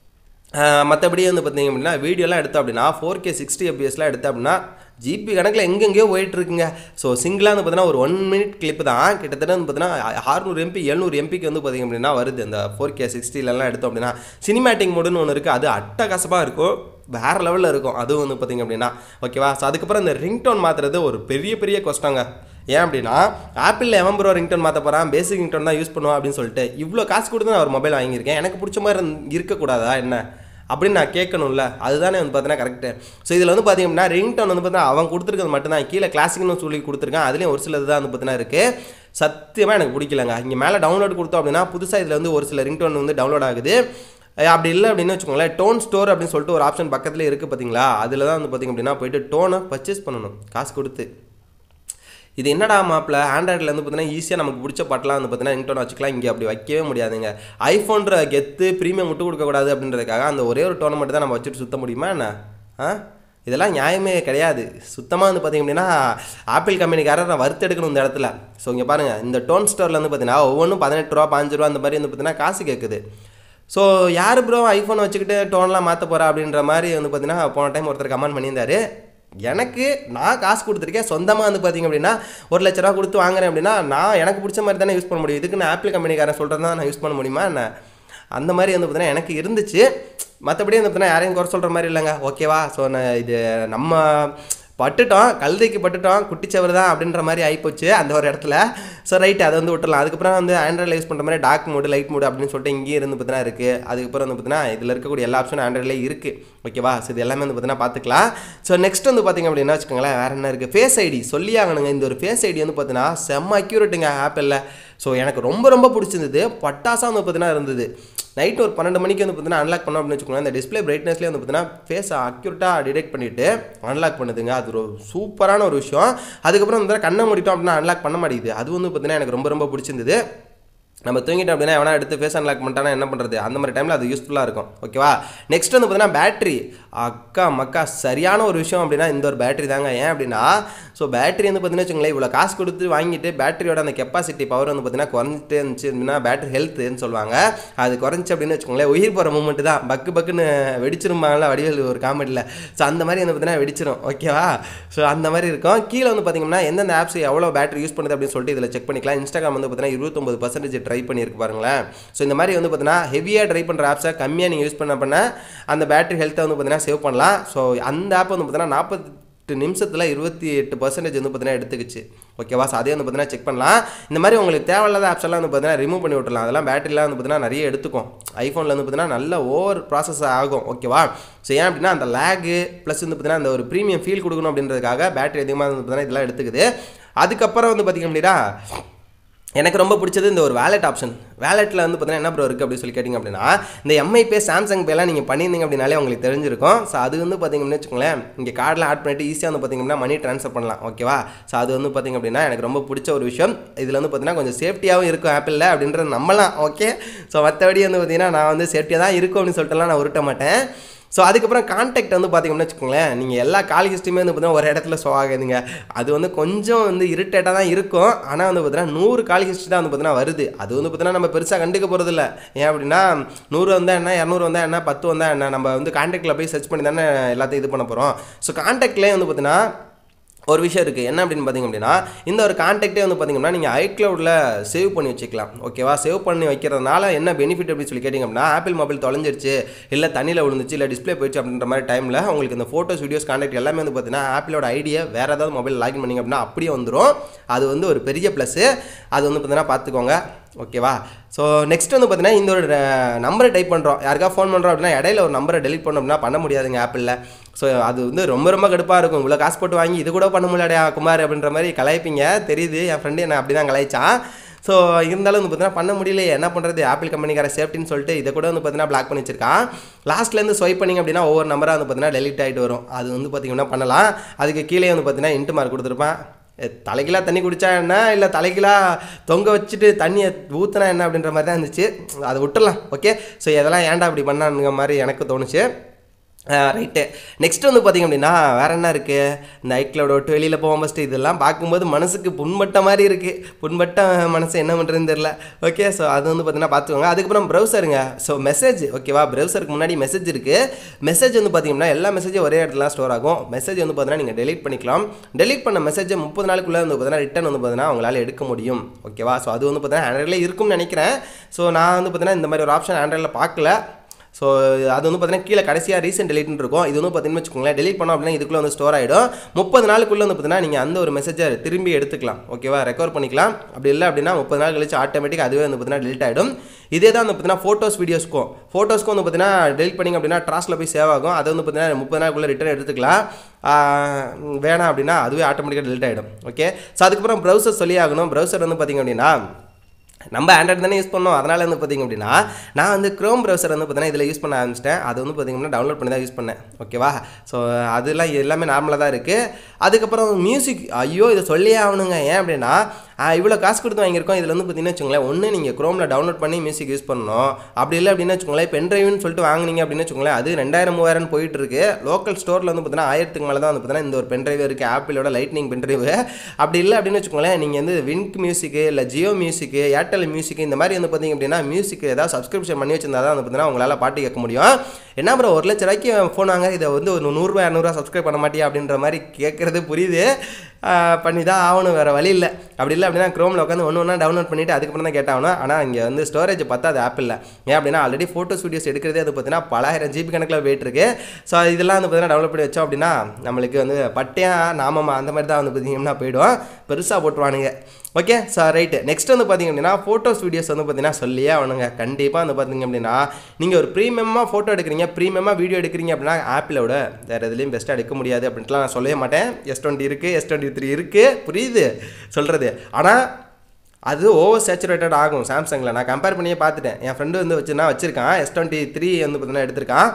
மற்றபடி வந்து பார்த்தீங்க அப்படின்னா வீடியோலாம் எடுத்தோம் அப்படின்னா ஃபோர் கே சிக்ஸ்டி எபிஎஸ்லாம் எடுத்தோம் அப்படின்னா ஜிபி கணக்கில் எங்கெங்கேயோ போயிட்டு இருக்குங்க ஸோ சிங்கிளாக வந்து பார்த்தீங்கன்னா ஒரு ஒன் மினிட் கிளிப் தான் கிட்டத்தட்ட வந்து பார்த்தீங்கன்னா அறுநூறு எம்பி எழுநூறு எம்பிக்கு வந்து பார்த்தீங்க அப்படின்னா வருது அந்த ஃபோர் கே சிக்ஸ்டிலலாம் எடுத்தோம் அப்படின்னா சினிமேட்டிக் மோடுன்னு ஒன்று இருக்குது அது அட்டகாசமாக இருக்கும் வேறு லெவலில் இருக்கும் அதுவும் வந்து பார்த்தீங்க அப்படின்னா ஓகேவா ஸோ அதுக்கப்புறம் இந்த ரிங்டோன் மாற்றுறது ஒரு பெரிய பெரிய கஷ்டங்க ஏன் அப்படின்னா ஆப்பிளில் எவன் ப்ரோ ரிங்டோன் மாற்ற போகிறான் பேசிக் ரிங்டோன் தான் யூஸ் பண்ணுவான் அப்படின்னு சொல்லிட்டு இவ்வளோ காசு கொடுத்து நான் ஒரு மொபைல் வாங்கியிருக்கேன் எனக்கு பிடிச்ச மாதிரி இருந்- இருக்கக்கூடாதா என்ன அப்படின்னு நான் கேட்கணும்ல அதுதானே வந்து பார்த்தீங்கன்னா கரெக்டு ஸோ இதில் வந்து பார்த்தீங்கன்னா ரிங்டோன் வந்து பார்த்தீங்கன்னா அவன் கொடுத்துருக்கிறது மட்டும்தான் கீழே கிளாசிக்னு சொல்லி கொடுத்துருக்கான் அதுலேயும் ஒரு சிலது தான் வந்து பார்த்தீங்கன்னா இருக்குது சத்தியமாக எனக்கு பிடிக்கலங்க இங்கே மேலே டவுன்லோட் கொடுத்தோம் அப்படின்னா புதுசாக இதில் வந்து ஒரு சில ரிங்டோன் வந்து டவுன்லோட் ஆகுது அஹ் அப்படி இல்லை அப்படின்னு வச்சுக்கோங்களேன் டோன் ஸ்டோர் அப்படின்னு சொல்லிட்டு ஒரு ஆப்ஷன் பக்கத்தில் இருக்குது பார்த்தீங்களா அதில் தான் வந்து பார்த்தீங்க அப்படின்னா போயிட்டு டோனை பர்ச்சேஸ் பண்ணணும் காசு கொடுத்து இது என்னடா மாப்பிள்ள ஆண்ட்ராய்டில் வந்து பார்த்தீங்கன்னா ஈஸியாக நமக்கு பிடிச்ச பாட்டெலாம் வந்து பார்த்தீங்கன்னா ரிங்டோன் வச்சுக்கலாம் இங்கே அப்படி வைக்கவே முடியாதுங்க ஐஃபோன்ற கெத்து ப்ரீமியம் விட்டு கொடுக்கக்கூடாது அப்படின்றதுக்காக அந்த ஒரே ஒரு டோனை மட்டும் தான் நம்ம வச்சுட்டு சுத்த முடியுமா என்ன ஆ இதெல்லாம் நியாயமே கிடையாது சுத்தமாக வந்து பார்த்தீங்க அப்படின்னா ஆப்பிள் கம்பெனிக்காரர் நான் வறுத்தெடுக்கணும் இந்த இடத்துல ஸோ இங்கே பாருங்கள் இந்த டோன் ஸ்டோரில் வந்து பார்த்தீங்கன்னா ஒவ்வொன்றும் பதினெட்டு ரூபா பாஞ்சு ரூபா அந்த மாதிரி வந்து பார்த்தீங்கன்னா காசு கேட்குது ஸோ யார் ப்ரோ ஐஃபோன் வச்சுக்கிட்டு டோன்லாம் மாற்ற போகிறா அப்படின்ற மாதிரி வந்து பார்த்தீங்கன்னா போன டைம் ஒருத்தர் கமெண்ட் பண்ணியிருந்தாரு எனக்கு நான் காசு கொடுத்துருக்கேன் சொந்தமாக வந்து பார்த்தீங்க அப்படின்னா ஒரு லட்ச ரூபா கொடுத்து வாங்குறேன் அப்படின்னா நான் எனக்கு பிடிச்ச மாதிரி தானே யூஸ் பண்ண முடியும் இதுக்கு நான் ஆப்பிள் கம்பெனிக்காரன் சொல்கிறது தான் நான் யூஸ் பண்ண முடியுமா என்ன அந்த மாதிரி வந்து பார்த்தீங்கன்னா எனக்கு இருந்துச்சு மற்றபடி வந்து பார்த்தீங்கன்னா யாரையும் குறை சொல்கிற மாதிரி இல்லைங்க ஓகேவா ஸோ நான் இது நம்ம பட்டுட்டோம் கழுதைக்கு பட்டுட்டோம் குட்டிச்சவர் தான் அப்படின்ற மாதிரி ஆகிப்போச்சு அந்த ஒரு இடத்துல ஸோ ரைட் அதை வந்து விட்டுலாம் அதுக்கப்புறம் வந்து ஆண்ட்ராய்டில் யூஸ் பண்ணுற மாதிரி டார்க் மோடு லைட் மோடு அப்படின்னு சொல்லிட்டு இங்கேயே இருந்து பார்த்தீங்கன்னா இருக்குது அதுக்கப்புறம் வந்து பார்த்தீங்கன்னா இதில் இருக்கக்கூடிய எல்லா ஆப்ஷனும் ஆண்ட்ராய்டில் இருக்குது ஓகேவா ஸோ இது எல்லாமே வந்து பார்த்தீங்கன்னா பார்த்துக்கலாம் ஸோ நெக்ஸ்ட் வந்து பார்த்தீங்க அப்படின்னா வச்சுக்கோங்களேன் வேறு என்ன இருக்குது ஃபேஸ் ஐடி சொல்லி ஆகணுங்க இந்த ஒரு ஃபேஸ் ஐடி வந்து பார்த்தீங்கன்னா செம்ம அக்யூரேட்டுங்க ஆப்பிளில் ஸோ எனக்கு ரொம்ப ரொம்ப பிடிச்சிருந்தது பட்டாசாக வந்து பார்த்தீங்கன்னா இருந்தது நைட் ஒரு பன்னெண்டு மணிக்கு வந்து பார்த்தீங்கன்னா அன்லாக் பண்ணோம் அப்படின்னு வச்சுக்கோங்களேன் இந்த டிஸ்பிளே பிரைட்னஸ்லேயே வந்து பார்த்தீங்கன்னா ஃபேஸ் அக்யூரேட்டாக டிடெக்ட் பண்ணிவிட்டு அன்லாக் பண்ணுதுங்க அது ஒரு சூப்பரான ஒரு விஷயம் அதுக்கப்புறம் வந்து கண்ணை மூடிட்டோம் அப்படின்னா அன்லாக் பண்ண மாட்டேங்குது அது வந்து பார்த்தீங்கன்னா எனக்கு ரொம்ப ரொம்ப பிடிச்சிருந்தது நம்ம தூங்கிட்டோம் அப்படின்னா எவனா எடுத்து ஃபேஸ் அன்லாக் பண்ணிட்டானா என்ன பண்ணுறது அந்த மாதிரி டைமில் அது யூஸ்ஃபுல்லாக இருக்கும் ஓகேவா நெக்ஸ்ட் வந்து பார்த்தீங்கன்னா பேட்டரி அக்கா மக்கா சரியான ஒரு விஷயம் அப்படின்னா இந்த ஒரு பேட்டரி தாங்க ஏன் அப்படின்னா ஸோ பேட்டரி வந்து பார்த்தீங்கன்னா வச்சுங்களேன் இவ்வளோ காசு கொடுத்து வாங்கிட்டு பேட்டரியோட அந்த கெப்பாசிட்டி பவர் வந்து பார்த்தீங்கன்னா குறைஞ்சிட்டே இருந்துச்சு அப்படின்னா பேட்டரி ஹெல்த்துன்னு சொல்லுவாங்க அது குறைஞ்சி அப்படின்னு வச்சுக்கோங்களேன் உயிர் போகிற மூமெண்ட் தான் பக்கு பக்குன்னு வெடிச்சிருமாங்களா வடிவேல் ஒரு காமெடியில் ஸோ அந்த மாதிரி வந்து பார்த்தீங்கன்னா வெடிச்சிரும் ஓகேவா ஸோ அந்த மாதிரி இருக்கும் கீழே வந்து பார்த்தீங்கன்னா எந்தெந்த ஆப்ஸ் எவ்வளோ பேட்டரி யூஸ் பண்ணுது அப்படின்னு சொல்லிட்டு இதில் செக் பண்ணிக்கலாம் இன்ஸ்டாகிராம் வந்து பார்த்தீங்கன்னா இருபத்தொம்பது பர்சன்டேஜ் ட்ரை பண்ணியிருக்கு பாருங்களேன் ஸோ இந்த மாதிரி வந்து பார்த்தீங்கன்னா ஹெவியாக ட்ரை பண்ணுற ஆப்ஸை கம்மியாக நீங்கள் யூஸ் பண்ண பண்ண அந்த பேட்டரி ஹெல்த்தை வந்து பார்த்தீங்கன்னா சேவ் பண்ணலாம் ஸோ அந்த ஆப் வந்து பார்த்தீங்கன்னா நாற்பத்தி எட்டு நிமிஷத்தில் இருபத்தி எட்டு பர்சன்டேஜ் வந்து பார்த்தீங்கன்னா எடுத்துக்கிச்சு ஓகேவா ஸோ அதே வந்து பார்த்தீங்கன்னா செக் பண்ணலாம் இந்த மாதிரி உங்களுக்கு தேவையில்லாத ஆப்ஸ் எல்லாம் வந்து பார்த்தீங்கன்னா ரிமூவ் பண்ணி விட்டுலாம் அதெல்லாம் பேட்டரிலாம் வந்து பார்த்தீங்கன்னா நிறைய எடுத்துக்கும் ஐஃபோனில் வந்து பார்த்தீங்கன்னா நல்ல ஓவர் ப்ராசஸ் ஆகும் ஓகேவா ஸோ ஏன் அப்படின்னா அந்த லேகு ப்ளஸ் வந்து பார்த்தீங்கன்னா அந்த ஒரு ப்ரீமியம் ஃபீல் கொடுக்கணும் அப்படின்றதுக்காக பேட்டரி அதிகமாக வந்து பார்த்தீங்கன்னா இதெல்லாம் எடுத்துக்குது அதுக்கப்புறம் வந்து பார்த்திங்க அப்படின்னா எனக்கு ரொம்ப பிடிச்சது இந்த ஒரு வேலெட் ஆப்ஷன் வேலெட்டில் வந்து பார்த்தீங்கன்னா என்ன ப்ரோ இருக்குது அப்படின்னு சொல்லி கேட்டிங்க அப்படின்னா இந்த எம்ஐ பே சாம்சங் பேலாம் நீங்கள் பண்ணியிருந்தீங்க அப்படின்னாலே உங்களுக்கு தெரிஞ்சிருக்கும் ஸோ அது வந்து பார்த்தீங்கன்னு வச்சுக்கோங்களேன் இங்கே கார்டில் ஆட் பண்ணிட்டு ஈஸியாக வந்து பார்த்தீங்கன்னா மணி ட்ரான்ஸ்ஃபர் பண்ணலாம் ஓகேவா ஸோ அது வந்து பார்த்தீங்க அப்படின்னா எனக்கு ரொம்ப பிடிச்ச ஒரு விஷயம் இதில் வந்து பார்த்தீங்கன்னா கொஞ்சம் சேஃப்டியாகவும் இருக்கும் ஆப்பிளில் அப்படின்றது நம்பலாம் ஓகே ஸோ மற்றபடி வந்து பார்த்தீங்கன்னா நான் வந்து சேஃப்டியாக தான் இருக்கும் அப்படின்னு சொல்லிட்டுலாம் நான் உருட்ட மாட்டேன் ஸோ அதுக்கப்புறம் கான்டாக்ட் வந்து பார்த்தீங்கன்னா வச்சுக்கோங்களேன் நீங்கள் எல்லா கால் ஹிஸ்ட்ரியுமே வந்து பார்த்தீங்கன்னா ஒரு இடத்துல ஷோ ஆகுதுங்க அது வந்து கொஞ்சம் வந்து இரிட்டேட்டாக தான் இருக்கும் ஆனால் வந்து பார்த்தீங்கன்னா நூறு கால் ஹிஸ்ட்ரி தான் வந்து பார்த்தீங்கன்னா வருது அது வந்து பார்த்தீங்கன்னா நம்ம பெருசாக கண்டுக்க போகிறதில்ல ஏன் அப்படின்னா நூறு வந்தால் என்ன இரநூறு வந்தால் என்ன பத்து வந்தால் என்ன நம்ம வந்து கான்டாக்டில் போய் சர்ச் பண்ணி தானே எல்லாத்தையும் இது பண்ண போகிறோம் ஸோ கான்டாக்ட்லேயே வந்து பார்த்தீங்கன்னா ஒரு விஷயம் இருக்குது என்ன அப்படின்னு பார்த்தீங்க அப்படின்னா இந்த ஒரு கான்டாக்டே வந்து பார்த்தீங்கன்னா நீங்கள் ஐக்ளவுடில் சேவ் பண்ணி வச்சுக்கலாம் ஓகேவா சேவ் பண்ணி வைக்கிறதுனால என்ன பெனிஃபிட் அப்படின்னு சொல்லி கேட்டிங்க அப்படின்னா ஆப்பிள் மொபைல் தொலைஞ்சிருச்சு இல்லை தண்ணியில் விழுந்துச்சு இல்லை டிஸ்ப்ளே போயிடுச்சு அப்படின்ற மாதிரி டைமில் உங்களுக்கு இந்த ஃபோட்டோஸ் வீடியோஸ் கான்டாக்ட் எல்லாமே வந்து பார்த்தீங்கன்னா ஆப்பிளோட ஐடியா வேறு ஏதாவது மொபைல் லாகின் பண்ணிங்க அப்படின்னா அப்படியே வந்துடும் அது வந்து ஒரு பெரிய ப்ளஸ்ஸு அது வந்து பார்த்தீங்கன்னா பார்த்துக்கோங்க ஓகேவா ஸோ நெக்ஸ்ட் வந்து பார்த்தீங்கன்னா இந்த ஒரு நம்பரை டைப் பண்ணுறோம் யாருக்கா ஃபோன் பண்ணுறோம் அப்படின்னா இடையில ஒரு நம்பரை டெலிட் பண்ணோம் அப்படின்னா பண்ண முடியாதுங்க ஆப்பிளில் ஸோ அது வந்து ரொம்ப ரொம்ப கடுப்பாக இருக்கும் இவ்வளோ காசு போட்டு வாங்கி இது கூட பண்ண முடியாடையா குமார் அப்படின்ற மாதிரி கலாய்ப்பீங்க தெரியுது என் ஃப்ரெண்டு என்ன அப்படி தான் கலாய்ச்சான் ஸோ இருந்தாலும் வந்து பார்த்தீங்கன்னா பண்ண முடியல என்ன பண்ணுறது ஆப்பிள் கம்பெனிக்கார சேஃப்டின்னு சொல்லிட்டு இதை கூட வந்து பார்த்தீங்கன்னா பிளாக் பண்ணி வச்சிருக்கான் லாஸ்ட்லேருந்து ஸ்வைப் பண்ணிங்க அப்படின்னா ஒவ்வொரு நம்பராக வந்து பார்த்தீங்கன்னா டெலிட் ஆகிட்டு வரும் அது வந்து பார்த்தீங்கன்னா பண்ணலாம் அதுக்கு கீழே வந்து பார்த்தீங்கன்னா இன்ட்டு மார்க் கொடுத்துருப்பான் தலைக்கிலா தண்ணி குடித்தா என்ன இல்லை தலைக்கிலா தொங்க வச்சுட்டு தண்ணியை ஊற்றினா என்ன அப்படின்ற மாதிரி தான் இருந்துச்சு அதை விட்டுடலாம் ஓகே ஸோ இதெல்லாம் ஏன்டா அப்படி பண்ணானுங்க மாதிரி எனக்கு தோணுச்சு ரைட்டு நெக்ஸ்ட் வந்து பார்த்திங்க அப்படின்னா வேறு என்ன இருக்குது இந்த ஐக்ளோட விட்டு வெளியில் போவோம் ஃபஸ்ட்டு இதெல்லாம் பார்க்கும்போது மனசுக்கு புண்பட்ட மாதிரி இருக்குது புண்பட்ட மனசு என்ன பண்ணுறதுன்னு தெரில ஓகே ஸோ அது வந்து பார்த்தீங்கன்னா பார்த்துக்கோங்க அதுக்கப்புறம் ப்ரௌசருங்க ஸோ மெசேஜ் ஓகேவா ப்ரௌசருக்கு முன்னாடி மெசேஜ் இருக்குது மெசேஜ் வந்து பார்த்திங்கன்னா எல்லா மெசேஜும் ஒரே இடத்துல ஸ்டோர் ஆகும் மெசேஜ் வந்து பார்த்தீங்கன்னா நீங்கள் டெலிட் பண்ணிக்கலாம் டெலிட் பண்ண மெசேஜை முப்பது நாளுக்குள்ளே வந்து பார்த்தீங்கன்னா ரிட்டன் வந்து பார்த்தீங்கன்னா உங்களால் எடுக்க முடியும் ஓகேவா ஸோ அது வந்து பார்த்தீங்கன்னா ஆண்ட்ராய்டில் இருக்கும்னு நினைக்கிறேன் ஸோ நான் வந்து பார்த்தீங்கன்னா இந்த மாதிரி ஒரு ஆப்ஷன் ஆண்ட்ராய்டில் பார்க்கல ஸோ அது வந்து பார்த்தீங்கன்னா கீழே கடைசியாக ரீசெண்ட் டெலிட்னு இருக்கும் இது வந்து பார்த்தீங்கன்னா வச்சுக்கோங்களேன் டெலிட் பண்ணோம் அப்படின்னா இதுக்குள்ளே வந்து ஸ்டோர் ஆகிடும் முப்பது நாளுக்குள்ளே வந்து பார்த்தீங்கன்னா நீங்கள் அந்த ஒரு மெசேஜை திரும்பி எடுத்துக்கலாம் ஓகேவா ரெக்கவர் பண்ணிக்கலாம் அப்படி இல்லை அப்படின்னா முப்பது நாள் கழிச்சு ஆட்டோமேட்டிக் அதுவே வந்து பார்த்தீங்கன்னா டெலிட் ஆகிடும் இதே தான் வந்து பார்த்தீங்கன்னா ஃபோட்டோஸ் வீடியோஸ்க்கும் ஃபோட்டோஸ்க்கும் வந்து பார்த்தீங்கன்னா டெலிட் பண்ணிங்க அப்படின்னா ட்ராஸில் போய் சேவ் ஆகும் அதை வந்து பார்த்தீங்கன்னா முப்பது நாளுக்குள்ளே ரிட்டர்ன் எடுத்துக்கலாம் வேணாம் அப்படின்னா அதுவே ஆட்டோமேட்டிக்காக டெலிட் ஆகிடும் ஓகே ஸோ அதுக்கப்புறம் ப்ரௌசர் சொல்லி ஆகணும் ப்ரௌசர் வந்து பார்த்திங்க அப்படின்னா நம்ம ஆண்ட்ராய்டு தானே யூஸ் பண்ணோம் அதனால் வந்து பார்த்திங்க அப்படின்னா நான் வந்து க்ரோம் ப்ரௌசர் வந்து பார்த்தீங்கன்னா இதில் யூஸ் பண்ண ஆரம்பிச்சிட்டேன் அது வந்து பார்த்திங்கன்னா டவுன்லோட் பண்ணி தான் யூஸ் பண்ணேன் ஓகேவா ஸோ அதெல்லாம் எல்லாமே நார்மலாக தான் இருக்குது அதுக்கப்புறம் மியூசிக் ஐயோ இதை சொல்லியே ஆகணுங்க ஏன் அப்படின்னா இவ்வளோ காசு கொடுத்து வாங்கியிருக்கோம் இதில் வந்து பார்த்தீங்கன்னா வச்சுக்கோங்களேன் ஒன்று நீங்கள் க்ரோமில் டவுன்லோட் பண்ணி மியூசிக் யூஸ் பண்ணணும் அப்படி இல்லை அப்படின்னு வச்சுக்கோங்களேன் பென் ட்ரைவ்னு சொல்லிட்டு வாங்குனீங்க அப்படின்னு வச்சுக்கோங்களேன் அது ரெண்டாயிரம் மூவாயிரம் போயிட்டு இருக்கு லோக்கல் ஸ்டோரில் வந்து பார்த்தீங்கன்னா ஆயிரத்துக்கு மேலே தான் வந்து பார்த்தீங்கன்னா இந்த ஒரு பென் ட்ரைவ் இருக்குது ஆப்பிளோட லைட்னிங் பென் ட்ரைவ் அப்படி இல்லை அப்படின்னு வச்சுக்கோங்களேன் நீங்கள் வந்து வின்க் மியூசிக்கு இல்லை ஜியோ மியூசிக்கு ஏர்டெல் மியூசிக் இந்த மாதிரி வந்து பார்த்தீங்க அப்படின்னா மியூசிக் ஏதாவது சப்ஸ்கிரிப்ஷன் பண்ணி வச்சிருந்தா தான் வந்து பார்த்தீங்கன்னா உங்களால் பாட்டு கேட்க முடியும் என்ன ப்ரோ ஒரு லட்ச ரூபாய்க்கு ஃபோன் வாங்க இதை வந்து ஒரு நூறுரூவா இரநூறுவா சப்ஸ்கிரைப் பண்ண மாட்டியா அப்படின்ற மாதிரி கேட்குறது புரியுது ஆஹ் பண்ணி தான் ஆகணும் வேறு வழி இல்லை அப்படி இல்லை அப்படின்னா க்ரோமில் உட்காந்து ஒன்று ஒன்றா டவுன்லோட் பண்ணிவிட்டு அதுக்கப்புறம் தான் கேட்டாகணும் ஆனால் இங்கே வந்து ஸ்டோரேஜ் பத்தாது ஆப்பில் ஏன் அப்படின்னா ஆல்ரெடி ஃபோட்டோஸ் வீடியோஸ் எடுக்கிறதே அது பார்த்தீங்கன்னா பலாயிரம் ஜிபி கணக்கில் போயிட்டு இருக்கு ஸோ இதெல்லாம் வந்து பார்த்தீங்கன்னா டெவலப் பண்ணி வச்சோம் அப்படின்னா நம்மளுக்கு வந்து பட்டையா நாமமா அந்த மாதிரி தான் வந்து பார்த்தீங்கன்னா போயிடும் பெருசாக போட்டுருவானுங்க ஓகே ஸோ ரைட்டு நெக்ஸ்ட் வந்து பார்த்தீங்க அப்படின்னா ஃபோட்டோஸ் வீடியோஸ் வந்து பார்த்தீங்கன்னா சொல்லியே அவனுங்க கண்டிப்பாக வந்து பார்த்தீங்க அப்படின்னா நீங்கள் ஒரு ப்ரீமியமாக ஃபோட்டோ எடுக்கிறீங்க ப்ரீமியமாக வீடியோ எடுக்கிறீங்க அப்படின்னா ஆப்பிளோட வேறு எதுலேயும் பெஸ்ட்டாக எடுக்க முடியாது அப்படின்ட்டுலாம் நான் சொல்லவே மாட்டேன் எஸ் டுவெண்ட்டி இருக்குது எஸ் டுவெண்ட்டி த்ரீ இருக்குது புரியுது சொல்கிறது ஆனால் அது ஓவர் சேச்சுரேட்டட் ஆகும் சாம்சங்கில் நான் கம்பேர் பண்ணியே பார்த்துட்டேன் என் ஃப்ரெண்டு வந்து வச்சு நான் வச்சுருக்கான் எஸ் டுவெண்ட்டி த்ரீ வந்து பார்த்தீங்கன்னா எடுத்திருக்கான்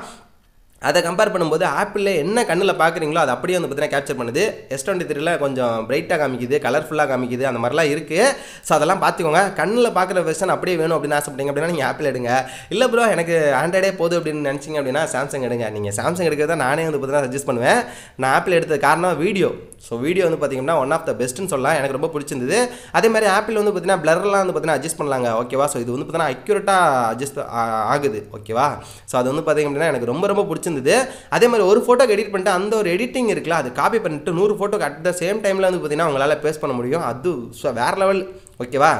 அதை கம்பேர் பண்ணும்போது ஆப்பிளில் என்ன கண்ணில் பார்க்குறீங்களோ அது அப்படியே வந்து பார்த்தீங்கன்னா கேப்சர் பண்ணுது எஸ் டுவெண்ட்டி த்ரீல கொஞ்சம் பிரைட்டாக காமிக்குது கலர்ஃபுல்லாக காமிக்குது அந்த மாதிரிலாம் இருக்குது ஸோ அதெல்லாம் பார்த்துக்கோங்க கண்ணில் பார்க்குற வெர்ஷன் அப்படியே வேணும் அப்படின்னு ஆசைப்பட்டீங்க அப்படின்னா நீங்கள் ஆப்பிள் எடுங்க இல்லை ப்ரோ எனக்கு ஆண்ட்ராய்டே போதும் அப்படின்னு நினச்சிங்க அப்படின்னா சாம்சங் எடுங்க நீங்கள் சாம்சங் எடுக்கிறத நானே வந்து பார்த்தீங்கன்னா சஜஸ்ட் பண்ணுவேன் நான் ஆப்பிள் எடுத்தது காரணம் வீடியோ ஸோ வீடியோ வந்து பார்த்தீங்கன்னா ஒன் ஆஃப் த பெஸ்ட்டுன்னு சொல்லலாம் எனக்கு ரொம்ப பிடிச்சிருந்தது அதே மாதிரி ஆப்பிள் வந்து பார்த்தீங்கன்னா பிளர்லாம் வந்து பார்த்தீங்கன்னா அட்ஜஸ்ட் பண்ணலாங்க ஓகேவா ஸோ இது வந்து பார்த்தீங்கன்னா அக்யூரேட்டாக அட்ஜஸ்ட் ஆகுது ஓகேவா ஸோ அது வந்து பார்த்தீங்க அப்படின்னா எனக்கு ரொம்ப ரொம்ப பிடிச்சிருந்தது அதே மாதிரி ஒரு ஃபோட்டோக்கு எடிட் பண்ணிட்டு அந்த ஒரு எடிட்டிங் இருக்குல்ல அது காப்பி பண்ணிட்டு நூறு ஃபோட்டோக்கு அட் த சேம் டைமில் வந்து பார்த்தீங்கன்னா உங்களால் பேஸ் பண்ண முடியும் அது ஸோ வேறு லெவல் ஓகேவா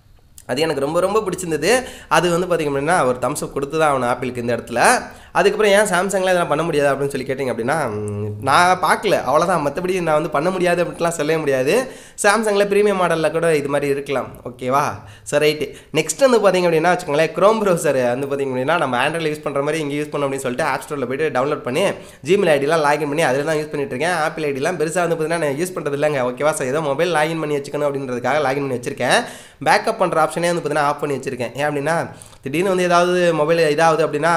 அது எனக்கு ரொம்ப ரொம்ப பிடிச்சிருந்தது அது வந்து பார்த்திங்க அப்படின்னா ஒரு தம்ஸ் அப் கொடுத்து தான் அவன் ஆப்பிளுக்கு இந்த இடத்துல அதுக்கப்புறம் ஏன் சாம்சங்கில் இதெல்லாம் பண்ண முடியாது அப்படின்னு சொல்லி கேட்டிங்க அப்படின்னா ம், நான் பார்க்கல அவ்வளோதான் மற்றபடி நான் வந்து பண்ண முடியாது அப்படின்ட்டுலாம் சொல்லவே முடியாது சாம்சங்கில் ப்ரீமியம் மாடலில் கூட இது மாதிரி இருக்கலாம் ஓகேவா சரி ரைட்டு நெக்ஸ்ட் வந்து பார்த்திங்க அப்படின்னா வச்சுக்கோங்களேன் க்ரோம் ப்ரௌசர் வந்து பார்த்திங்க அப்படின்னா நம்ம ஆண்ட்ராய்டில் யூஸ் பண்ணுற மாதிரி இங்கே யூஸ் பண்ணோம் அப்படின்னு சொல்லிட்டு ஆப் ஸ்டோரில் போயிட்டு டவுன்லோட் பண்ணி ஜிமெயில் ஐடிலாம் லாகின் பண்ணி அதில் தான் யூஸ் பண்ணிட்டு இருக்கேன் ஆப்பிள் ஐடிலாம் பெருசாக வந்து பார்த்தீங்கன்னா நான் யூஸ் பண்ணுறது இல்லைங்க ஓகேவா சார் ஏதோ மொபைல் லாகின் பண்ணி வச்சுக்கணும் அப்படின்றதுக்காக லாகின் பண்ணி வச்சிருக்கேன் பேக்கப் பண்ணுற ஆப்ஷனே வந்து பார்த்தீங்கன்னா ஆஃப் பண்ணி வச்சிருக்கேன் ஏன் அப்படின்னா திடீர்னு வந்து ஏதாவது மொபைல் இதாகுது அப்படின்னா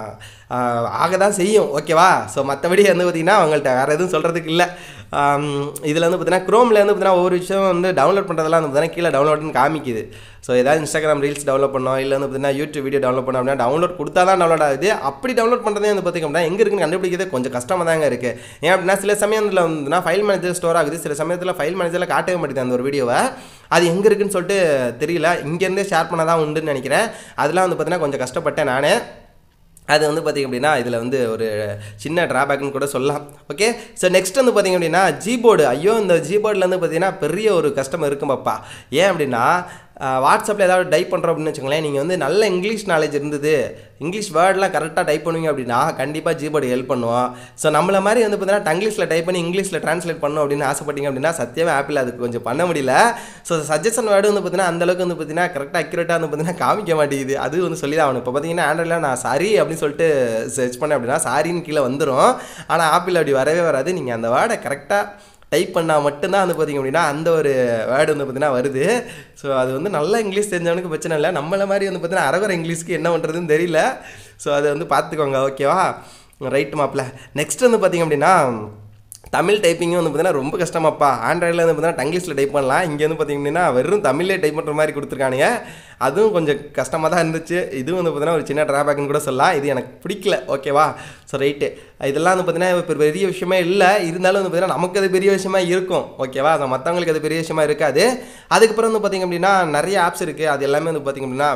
ஆக தான் செய்யும் ஓகேவா ஸோ மற்றபடி வந்து பார்த்தீங்கன்னா அவங்கள்ட்ட வேறு எதுவும் சொல்கிறதுக்கு இல்லை இதில் வந்து பார்த்தீங்கன்னா க்ரோமில் வந்து பார்த்தீங்கன்னா ஒவ்வொரு விஷயம் வந்து டவுன்லோட் பண்ணுறதெல்லாம் வந்து பார்த்தீங்கன்னா கீழே டவுன்லோட்னு காமிக்குது ஸோ ஏதாவது இன்ஸ்டாகிராம் ரீல்ஸ் டெவலப் பண்ணோம் இல்லை வந்து பார்த்தீங்கன்னா யூடியூப் வீடியோ டவுன்லோட் பண்ணோம் அப்படின்னா டவுன்லோட் கொடுத்தா தான் டவுன்லோட் ஆகுது அப்படி டவுன்லோட் பண்ணுறதே வந்து பார்த்திங்க அப்படின்னா எங்கே இருக்குன்னு கண்டுபிடிக்கிறது கொஞ்சம் கஷ்டமாக தாங்க இருக்குது ஏன் அப்படின்னா சில சமயத்தில் வந்துன்னா ஃபைல் மேனேஜர் ஸ்டோர் ஆகுது சில சமயத்தில் ஃபைல் மேனேஜரில் காட்டவே மாட்டேங்குது அந்த ஒரு வீடியோவை அது எங்கே இருக்குன்னு சொல்லிட்டு தெரியல இங்கேருந்தே ஷேர் பண்ண தான் உண்டுன்னு நினைக்கிறேன் அதெல்லாம் வந்து பார்த்தீங்கன்னா கொஞ்சம் கஷ்டப்பட்டேன் நானே அது வந்து பார்த்திங்க அப்படின்னா இதில் வந்து ஒரு சின்ன ட்ராபேக்னு கூட சொல்லலாம் ஓகே ஸோ நெக்ஸ்ட் வந்து பார்த்திங்க அப்படின்னா ஜிபோர்டு ஐயோ இந்த ஜிபோர்டில் வந்து பார்த்தீங்கன்னா பெரிய ஒரு கஷ்டம் இருக்கும் பாப்பா ஏன் அப்படின்னா வாட்ஸ்அப்பில் ஏதாவது டைப் பண்ணுறோம் அப்படின்னு வச்சுக்கோங்களேன் நீங்கள் வந்து நல்ல இங்கிலீஷ் நாலேஜ் இருந்தது இங்கிலீஷ் வேர்ட்லாம் கரெக்டாக டைப் பண்ணுவீங்க அப்படின்னா கண்டிப்பாக ஜிபோர்டு ஹெல்ப் பண்ணுவோம் ஸோ நம்மள மாதிரி வந்து பார்த்தீங்கன்னா டங்கிலீஷில் டைப் பண்ணி இங்கிலீஷில் ட்ரான்ஸ்லேட் பண்ணணும் அப்படின்னு ஆசைப்பட்டீங்க அப்படின்னா சத்தியமே ஆப்பிள் அதுக்கு கொஞ்சம் பண்ண முடியல ஸோ சஜஷன் வேர்டு வந்து பார்த்தீங்கன்னா அந்தளவுக்கு வந்து பார்த்தீங்கன்னா கரெக்டாக அக்யூரேட்டாக வந்து பார்த்தீங்கன்னா காமிக்க மாட்டேங்குது அது வந்து சொல்லி தான் ஆகணும் இப்போ பார்த்தீங்கன்னா ஆண்ட்ராய்டில் நான் சாரி அப்படின்னு சொல்லிட்டு சர்ச் பண்ணேன் அப்படின்னா சாரின்னு கீழே வந்துடும் ஆனால் ஆப்பிள் அப்படி வரவே வராது நீங்கள் அந்த வேர்டை கரெக்டாக டைப் பண்ணால் மட்டும்தான் வந்து பார்த்திங்க அப்படின்னா அந்த ஒரு வேர்டு வந்து பார்த்தீங்கன்னா வருது ஸோ அது வந்து நல்ல இங்கிலீஷ் தெரிஞ்சவனுக்கு பிரச்சனை இல்லை நம்மள மாதிரி வந்து பார்த்தீங்கன்னா அரவர இங்கிலீஷ்க்கு என்ன பண்ணுறதுன்னு தெரியல ஸோ அதை வந்து பார்த்துக்கோங்க ஓகேவா ரைட் மாப்பிள்ள நெக்ஸ்ட் வந்து பார்த்திங்க அப்படின்னா தமிழ் டைப்பிங்கும் வந்து பார்த்தீங்கன்னா ரொம்ப கஷ்டமாப்பா ஆண்ட்ராய்டில் வந்து பார்த்தீங்கன்னா டங்கிலீஷில் டைப் பண்ணலாம் இங்கே வந்து பார்த்திங்க அப்படின்னா வெறும் தமிழ்லேயே டைப் பண்ணுற மாதிரி கொடுத்துருக்கானுங்க அதுவும் கொஞ்சம் கஷ்டமாக தான் இருந்துச்சு இதுவும் வந்து பார்த்தீங்கன்னா ஒரு சின்ன ட்ராபேக்னு கூட சொல்லலாம் இது எனக்கு பிடிக்கல ஓகேவா ஸோ ரைட்டு இதெல்லாம் வந்து பார்த்தீங்கன்னா இப்போ பெரிய விஷயமே இல்லை இருந்தாலும் வந்து பார்த்தீங்கன்னா நமக்கு அது பெரிய விஷயமா இருக்கும் ஓகேவா அது மற்றவங்களுக்கு அது பெரிய விஷயமா இருக்காது அதுக்கப்புறம் வந்து பார்த்திங்க அப்படின்னா நிறைய ஆப்ஸ் இருக்குது அது எல்லாமே வந்து பார்த்திங்க அப்படின்னா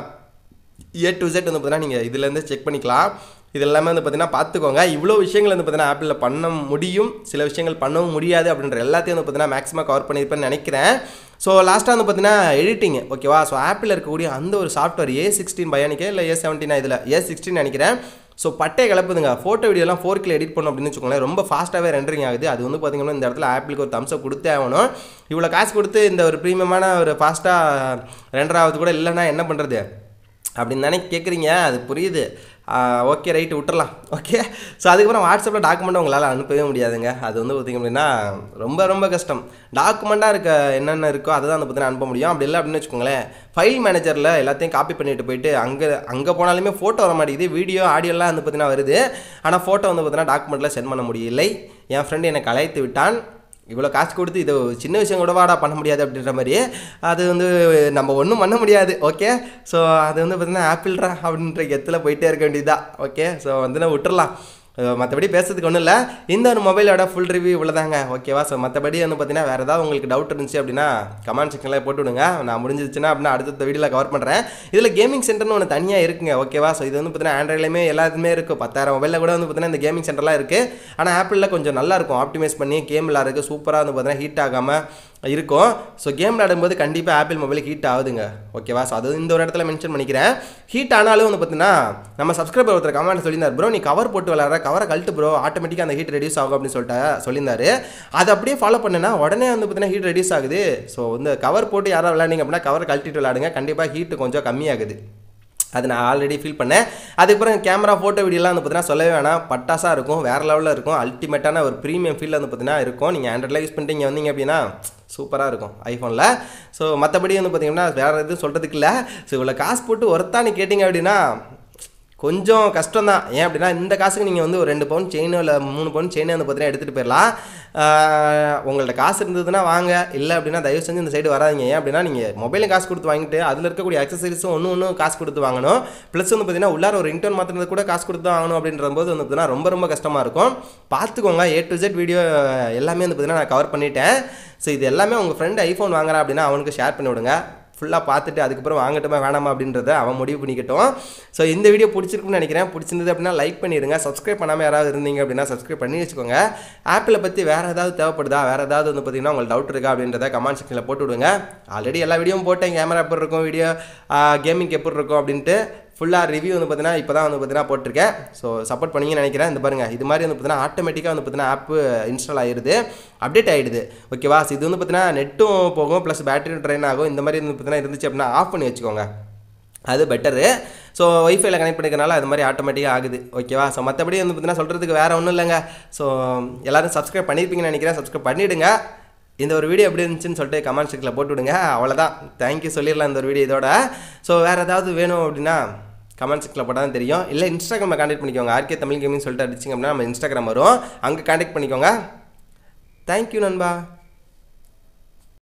ஏ டு Z வந்து பார்த்தீங்கன்னா நீங்கள் இதுலேருந்து செக் பண்ணிக்கலாம் இது எல்லாமே வந்து பார்த்தீங்கன்னா பார்த்துக்கோங்க இவ்வளோ விஷயங்கள் வந்து பார்த்தீங்கன்னா ஆப்பிளில் பண்ண முடியும் சில விஷயங்கள் பண்ணவும் முடியாது அப்படின்ற எல்லாத்தையும் வந்து பார்த்தீங்கன்னா மேக்ஸிமம் கவர் பண்ணியிருப்பேன்னு நினைக்கிறேன் ஸோ லாஸ்ட்டாக வந்து பார்த்தீங்கன்னா எடிட்டிங் ஓகேவா ஸோ ஆப்பிளில் இருக்கக்கூடிய அந்த ஒரு சாஃப்ட்வேர் ஏ சிக்ஸ்டீன் பயானிக்கே இல்லை ஏ செவன்டீனா இதில் ஏ சிக்ஸ்டீன் நினைக்கிறேன் ஸோ பட்டை கிளப்புதுங்க ஃபோட்டோ வீடியோலாம் ஃபோர் கில் எடிட் பண்ணோம் அப்படின்னு வச்சுக்கோங்களேன் ரொம்ப ஃபாஸ்ட்டாகவே ரெண்டரிங் ஆகுது அது வந்து பார்த்தீங்கன்னா இந்த இடத்துல ஆப்பிளுக்கு ஒரு தம்ஸ்அப் கொடுத்தே ஆகணும் இவ்வளோ காசு கொடுத்து இந்த ஒரு ப்ரீமியமான ஒரு ஃபாஸ்ட்டாக ரெண்டர் ஆகுது கூட இல்லைன்னா என்ன பண்ணுறது அப்படின்னு தானே கேட்குறீங்க அது புரியுது ஓகே ரைட்டு விட்டுறலாம் ஓகே ஸோ அதுக்கப்புறம் வாட்ஸ்அப்பில் டாக்குமெண்ட் உங்களால் அனுப்பவே முடியாதுங்க அது வந்து பார்த்திங்க அப்படின்னா ரொம்ப ரொம்ப கஷ்டம் டாக்குமெண்ட்டாக இருக்க என்னென்ன இருக்கோ அதை தான் வந்து பார்த்தீங்கன்னா அனுப்ப முடியும் அப்படி இல்லை அப்படின்னு வச்சுக்கோங்களேன் ஃபைல் மேனேஜரில் எல்லாத்தையும் காப்பி பண்ணிட்டு போயிட்டு அங்கே அங்கே போனாலுமே ஃபோட்டோ வர மாட்டேங்குது வீடியோ ஆடியோலாம் வந்து பார்த்தீங்கன்னா வருது ஆனால் ஃபோட்டோ வந்து பார்த்தீங்கன்னா டாக்குமெண்ட்டில் சென்ட் பண்ண முடியலை என் ஃப்ரெண்டு என்னை கலாய்த்து விட்டான் இவ்வளோ காசு கொடுத்து இது சின்ன விஷயம் கூட வாடா பண்ண முடியாது அப்படின்ற மாதிரி அது வந்து நம்ம ஒன்றும் பண்ண முடியாது ஓகே ஸோ அது வந்து பார்த்திங்கன்னா ஆப்பிள்ரா அப்படின்ற கெத்தில் போயிட்டே இருக்க வேண்டியதுதான் ஓகே ஸோ வந்து நான் விட்டுறலாம் மற்றபடி பேசுறதுக்கு ஒன்றும் இல்லை இந்த ஒரு மொபைலோட ஃபுல் ரிவ்யூ இவ்வளோதாங்க ஓகேவா ஸோ மற்றபடி வந்து பார்த்தீங்கன்னா வேறு ஏதாவது உங்களுக்கு டவுட் இருந்துச்சு அப்படின்னா கமெண்ட் செக்ஷனில் போட்டு விடுங்க நான் முடிஞ்சிச்சுன்னா அப்படின்னா அடுத்த வீடியோவில் கவர் பண்ணுறேன் இதில் கேமிங் சென்டர்னு ஒன்று தனியாக இருக்குங்க ஓகேவா ஸோ இது வந்து பார்த்தீங்கன்னா ஆண்ட்ராய்ட்லேயுமே எல்லாத்துமே இருக்குது பத்தாயிரம் மொபைலில் கூட வந்து பார்த்தீங்கன்னா இந்த கேமிங் சென்டர்லாம் இருக்குது ஆனால் ஆப்பிளில் கொஞ்சம் நல்லா இருக்கும் ஆப்டிமைஸ் பண்ணி கேம் விளாட்றதுக்கு சூப்பராக வந்து பார்த்தீங்கன்னா ஹீட் ஆகாமல் இருக்கும் ஸோ கேம் விளையாடும்போது கண்டிப்பாக ஆப்பிள் மொபைல் ஹீட் ஆகுதுங்க ஓகேவா ஸோ அது இந்த ஒரு இடத்துல மென்ஷன் பண்ணிக்கிறேன் ஹீட் ஆனாலும் வந்து பார்த்தீங்கன்னா நம்ம சப்ஸ்கிரைபர் ஒருத்தர் கமெண்ட் சொல்லியிருந்தார் ப்ரோ நீ கவர் போட்டு விளாட்ற கவரை கழட்டு ப்ரோ ஆட்டோமேட்டிக்காக அந்த ஹீட் ரெடியூஸ் ஆகும் அப்படின்னு சொல்லிட்டு சொல்லியிருந்தாரு அதை அப்படியே ஃபாலோ பண்ணேன்னா உடனே வந்து பார்த்தீங்கன்னா ஹீட் ரெடியூஸ் ஆகுது ஸோ வந்து கவர் போட்டு யாராவது விளையாடிங்க அப்படின்னா கவர் கழட்டிட்டு விளையாடுங்க கண்டிப்பாக ஹீட்டு கொஞ்சம் கம்மியாகுது அது நான் ஆல்ரெடி ஃபீல் பண்ணேன் அதுக்கப்புறம் கேமரா ஃபோட்டோ வீடியோலாம் வந்து பார்த்தீங்கன்னா சொல்லவே வேணாம் பட்டாசாக இருக்கும் வேறு லெவலில் இருக்கும் அல்டிமேட்டான ஒரு ப்ரீமியம் ஃபீல் வந்து பார்த்தீங்கன்னா இருக்கும் நீங்கள் ஆண்ட்ராய்டில் யூஸ் பண்ணிட்டு இங்கே வந்தீங்க அப்படின்னா சூப்பராக இருக்கும் ஐஃபோனில் ஸோ மற்றபடி வந்து பார்த்தீங்கன்னா வேறு எதுவும் சொல்கிறதுக்கு இல்லை ஸோ இவ்வளோ காசு போட்டு ஒருத்தானு கேட்டிங்க அப்படின்னா கொஞ்சம் கஷ்டம் தான் ஏன் அப்படின்னா இந்த காசுக்கு நீங்கள் வந்து ஒரு ரெண்டு பவுன் செயின் இல்லை மூணு பவுன் செயின் வந்து பார்த்தீங்கன்னா எடுத்துகிட்டு போயிடலாம் உங்கள்ட்ட காசு இருந்ததுன்னா வாங்க இல்லை அப்படின்னா தயவு செஞ்சு இந்த சைடு வராதிங்க ஏன் அப்படின்னா நீங்கள் மொபைலும் காசு கொடுத்து வாங்கிட்டு அதில் இருக்கக்கூடிய அக்சசரிஸும் ஒன்று ஒன்றும் காசு கொடுத்து வாங்கணும் ப்ளஸ் வந்து பார்த்தீங்கன்னா உள்ளார ஒரு ரிங்டோன் மாற்றினது கூட காசு கொடுத்து வாங்கணும் அப்படின்ற போது வந்து பார்த்தீங்கன்னா ரொம்ப ரொம்ப கஷ்டமாக இருக்கும் பார்த்துக்கோங்க ஏ டு ஜெட் வீடியோ எல்லாமே வந்து பார்த்தீங்கன்னா நான் கவர் பண்ணிட்டேன் ஸோ இது எல்லாமே உங்கள் ஃப்ரெண்டு ஐஃபோன் வாங்குறா அப்படின்னா அவனுக்கு ஷேர் பண்ணி விடுங்க ஃபுல்லாக பார்த்துட்டு அதுக்கப்புறம் வாங்கட்டுமா வேணாமா அப்படின்றத அவன் முடிவு பண்ணிக்கட்டும் ஸோ இந்த வீடியோ பிடிச்சிருக்குன்னு நினைக்கிறேன் பிடிச்சிருந்தது அப்படின்னா லைக் பண்ணிடுங்க சப்ஸ்கிரைப் பண்ணாமல் யாராவது இருந்தீங்க அப்படின்னா சப்ஸ்கிரைப் பண்ணி வச்சுக்கோங்க ஆப்பில் பற்றி வேறு ஏதாவது தேவைப்படுதா வேறு ஏதாவது வந்து பார்த்தீங்கன்னா உங்களுக்கு டவுட் இருக்கா அப்படின்றத கமெண்ட் செக்ஷனில் போட்டு விடுங்க ஆல்ரெடி எல்லா வீடியோவும் போட்டேன் கேமரா எப்படி இருக்கும் வீடியோ கேமிங் எப்படி இருக்கும் அப்படின்ட்டு ஃபுல்லாக ரிவ்யூ வந்து பார்த்தீங்கன்னா இப்போ தான் வந்து பார்த்தீங்கன்னா போட்டிருக்கேன் ஸோ சப்போர்ட் பண்ணீங்கன்னு நினைக்கிறேன் இந்த பாருங்கள் இது மாதிரி வந்து பார்த்தீங்கன்னா ஆட்டோமேட்டிக்காக வந்து பார்த்தீங்கன்னா ஆப்பு இன்ஸ்டால் ஆகிடுது அப்டேட் ஆகிடுது ஓகேவா ஸோ இது வந்து பார்த்தீங்கன்னா நெட்டும் போகும் ப்ளஸ் பேட்டரியும் ட்ரைன் ஆகும் இந்த மாதிரி வந்து பார்த்தீங்கன்னா இருந்துச்சு அப்படின்னா ஆஃப் பண்ணி வச்சுக்கோங்க அது பெட்டரு ஸோ ஒய்ஃபைல கனெக்ட் பண்ணிக்கிறனால அது மாதிரி ஆட்டோமேட்டிக்காக ஆகுது ஓகேவா ஸோ மற்றபடி வந்து பார்த்தீங்கன்னா சொல்கிறதுக்கு வேறு ஒன்றும் இல்லைங்க ஸோ எல்லோரும் சப்ஸ்கிரைப் பண்ணியிருப்பீங்கன்னு நினைக்கிறேன் சப்ஸ்கிரைப் பண்ணிவிடுங்க இந்த ஒரு வீடியோ எப்படி இருந்துச்சுன்னு சொல்லிட்டு கமெண்ட் செக்ஷனில் போட்டு விடுங்க அவ்வளோதான் தேங்க்யூ சொல்லிடலாம் இந்த ஒரு வீடியோ இதோட ஸோ வேறு ஏதாவது வேணும் அப்படின்னா கமெண்ட் செக்ஷனில் போட்டால் தான் தெரியும் இல்லை இன்ஸ்டாகிராமில் கான்டெக்ட் பண்ணிக்கோங்க ஆர்கே தமிழ் கேமிங் சொல்லிட்டு அடிச்சிங்க அப்படின்னா நம்ம இன்ஸ்டாகிராம் வரும் அங்கே கான்டெக்ட் பண்ணிக்கோங்க தேங்க்யூ நண்பா